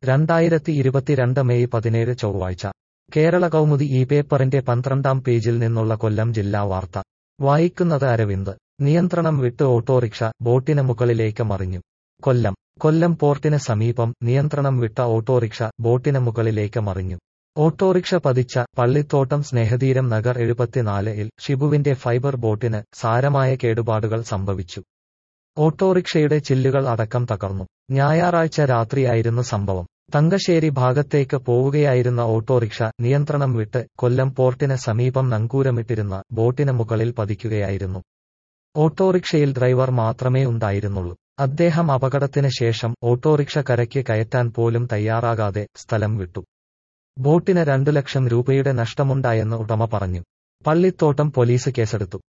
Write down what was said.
രണ്ടായിരത്തി ഇരുപത്തിരണ്ട് മെയ് പതിനേഴ് ചൊവ്വാഴ്ച കേരള കൗമുദി ഈ പേപ്പറിന്റെ പന്ത്രണ്ടാം പേജിൽ നിന്നുള്ള കൊല്ലം ജില്ലാ വാർത്ത വായിക്കുന്നത് അരവിന്ദ് നിയന്ത്രണം വിട്ട് ഓട്ടോറിക്ഷ ബോട്ടിന് മുകളിലേക്ക് മറിഞ്ഞു കൊല്ലം കൊല്ലം പോർട്ടിന് സമീപം നിയന്ത്രണം വിട്ട ഓട്ടോറിക്ഷ ബോട്ടിന് മുകളിലേക്ക് മറിഞ്ഞു ഓട്ടോറിക്ഷ പതിച്ച പള്ളിത്തോട്ടം സ്നേഹതീരം നഗർ എഴുപത്തിനാല് ഇൽ ഷിബുവിന്റെ ഫൈബർ ബോട്ടിന് സാരമായ കേടുപാടുകൾ സംഭവിച്ചു ഓട്ടോറിക്ഷയുടെ ചില്ലുകൾ അടക്കം തകർന്നു ഞായറാഴ്ച രാത്രിയായിരുന്നു സംഭവം തങ്കശ്ശേരി ഭാഗത്തേക്ക് പോവുകയായിരുന്ന ഓട്ടോറിക്ഷ നിയന്ത്രണം വിട്ട് കൊല്ലം പോർട്ടിന് സമീപം നങ്കൂരമിട്ടിരുന്ന ബോട്ടിന് മുകളിൽ പതിക്കുകയായിരുന്നു ഓട്ടോറിക്ഷയിൽ ഡ്രൈവർ മാത്രമേ ഉണ്ടായിരുന്നുള്ളൂ അദ്ദേഹം അപകടത്തിന് ശേഷം ഓട്ടോറിക്ഷ കരയ്ക്ക് കയറ്റാൻ പോലും തയ്യാറാകാതെ സ്ഥലം വിട്ടു ബോട്ടിന് രണ്ടു ലക്ഷം രൂപയുടെ നഷ്ടമുണ്ടായെന്ന് ഉടമ പറഞ്ഞു പള്ളിത്തോട്ടം പോലീസ് കേസെടുത്തു